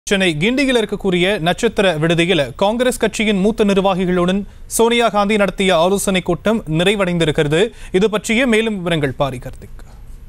சென்னை கிண்டியில் இருக்கக்கூடிய நட்சத்திர விடுதியில் காங்கிரஸ் கட்சியின் மூத்த நிர்வாகிகளுடன் சோனியா காந்தி நடத்திய ஆலோசனை கூட்டம் நிறைவடைந்திருக்கிறது இது பற்றிய மேலும் விவரங்கள் பாரி கார்த்திக்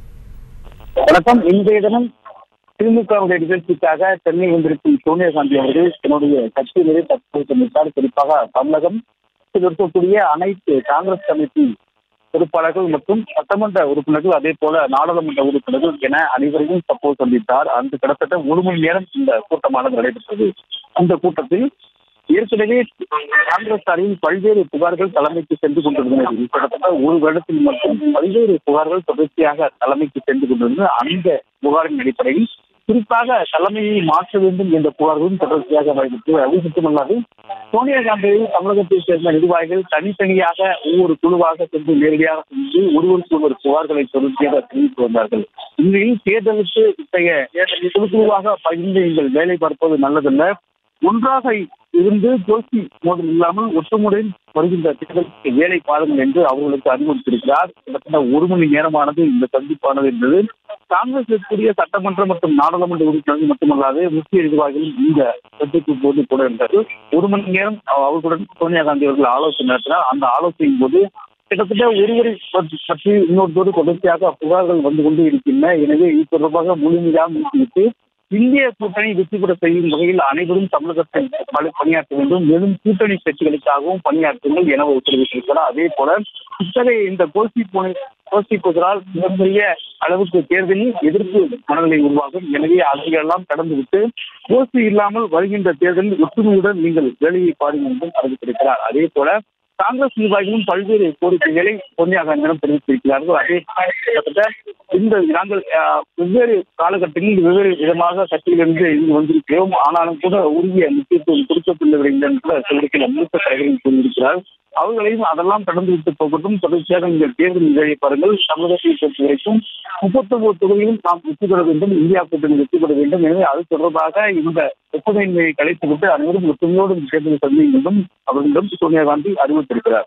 வணக்கம் இன்றைய தினம் திமுகவுடைய நிகழ்ச்சிக்காக சென்னை வந்திருக்கும் சோனியா காந்தி அவர்கள் தன்னுடைய கட்சியினரை தற்போது சந்தித்தார் குறிப்பாக தமிழகம் இருக்கக்கூடிய அனைத்து காங்கிரஸ் கமிட்டி பொறுப்பாளர்கள் மற்றும் சட்டமன்ற உறுப்பினர்கள் அதே போல நாடாளுமன்ற உறுப்பினர்கள் என அனைவரையும் தற்போது சந்தித்தார் அந்த கிட்டத்தட்ட ஒரு மணி நேரம் இந்த கூட்டமானது நடைபெற்றது அந்த கூட்டத்தில் ஏற்கனவே காங்கிரஸ் சாரின் பல்வேறு புகார்கள் தலைமைக்கு சென்று கொண்டிருந்தன கிட்டத்தட்ட ஒரு வருடத்தில் மட்டும் பல்வேறு புகார்கள் தொடர்ச்சியாக தலைமைக்கு சென்று கொண்டிருந்தன அந்த புகாரின் அடிப்படையில் குறிப்பாக தலைமையை மாற்ற வேண்டும் என்ற புகார்களும் தொடர்ச்சியாக நடைபெற்று அது மட்டுமல்லாது சோனியா காந்தியை தமிழகத்தை சேர்ந்த நிர்வாகிகள் தனித்தனியாக ஒவ்வொரு குழுவாக சென்று நேரடியாக சென்று ஒருவருக்கு ஒருவர் புகார்களை தொடர்ச்சியாக தெரிவித்து வந்தார்கள் இந்நிலையில் தேர்தலுக்கு இத்தகைய குழு குழுவாக பகிர்ந்து நீங்கள் வேலை பார்ப்பது நல்லதல்ல ஒன்றாக இருந்து தோல்வி மோதல் இல்லாமல் ஒற்றுமுறையில் வருகின்ற தேர்தலுக்கு வேலை பாருங்கள் என்று அவர்களுக்கு அறிவுறுத்தியிருக்கிறார் கிட்டத்தட்ட ஒரு மணி நேரமானது இந்த சந்திப்பானது என்பது காங்கிரஸ் இருக்கக்கூடிய சட்டமன்ற மற்றும் நாடாளுமன்ற உறுப்பினர்கள் மட்டுமல்லாது முக்கிய நிர்வாகிகள் இந்த சந்திப்பு போது கூட இருந்தார்கள் ஒரு மணி நேரம் அவர்களுடன் சோனியா காந்தி அவர்கள் ஆலோசனை நடத்தினார் அந்த ஆலோசனையின் போது கிட்டத்தட்ட ஒருவரை பற்றி இன்னொருத்தோடு தொடர்ச்சியாக புகார்கள் வந்து கொண்டு இருக்கின்றன எனவே இது தொடர்பாக முழுமையாக முடித்துவிட்டு இந்திய கூட்டணி வெற்றி பெற செய்யும் வகையில் அனைவரும் தமிழகத்தில் பல- பணியாற்ற வேண்டும் மேலும் கூட்டணி கட்சிகளுக்காகவும் பணியாற்றுங்கள் என உத்தரவிட்டிருக்கிறார் அதே போல இத்தகைய இந்த கோஷ்டி போன கோஷ்டி புகழால் மிகப்பெரிய அளவுக்கு தேர்தலில் எதிர்ப்பு மனநிலை உருவாகும் எனவே அதையெல்லாம் கடந்துவிட்டு கோஷ்டி இல்லாமல் வருகின்ற தேர்தலில் ஒற்றுமையுடன் நீங்கள் வேலையை பாருங்கள் என்றும் அறிவித்திருக்கிறார் அதே போல காங்கிரஸ் நிர்வாகிகளும் பல்வேறு கோரிக்கைகளை சோனியா காந்தியிடம் தெரிவித்திருக்கிறார்கள் அதே கிட்டத்தட்ட இந்த நாங்கள் அஹ், வெவ்வேறு காலகட்டங்களில் வெவ்வேறு விதமாக கட்சியிலிருந்து இங்கு வந்திருக்கிறோம் ஆனாலும் கூட உரிய முக்கியத்துவம் கொடுக்கப்படவில்லை என்ற சொல்லிக்கல மூத்த தலைவர்கள் கூறியிருக்கிறார் அவர்களையும் அதெல்லாம் கடந்து விட்டு போகட்டும் தொடர்ச்சியாக நீங்கள் தேர்தல் நிகழ்ச்சியை பாருங்கள் தமிழகத்தை பொறுத்த வரைக்கும் முப்பத்தொன்பது தொகுதியிலும் நாம் வெற்றி பெற வேண்டும் இந்தியா கூட்டணி வெற்றி பெற வேண்டும் எனவே அது தொடர்பாக இந்த ஒப்புமையின்மையை கலைத்துவிட்டு அனைவரும் ஒற்றுமையோடு இந்த தேர்தலை சந்திக்கும் என்றும் அவர்களிடம் சோனியா காந்தி அறிவித்திருக்கிறார்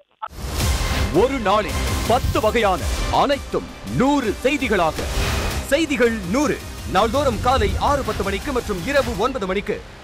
ஒரு நாளில் பத்து வகையான அனைத்தும் நூறு செய்திகளாக செய்திகள் நூறு நாள்தோறும் காலை ஆறு பத்து மணிக்கு மற்றும் இரவு ஒன்பது மணிக்கு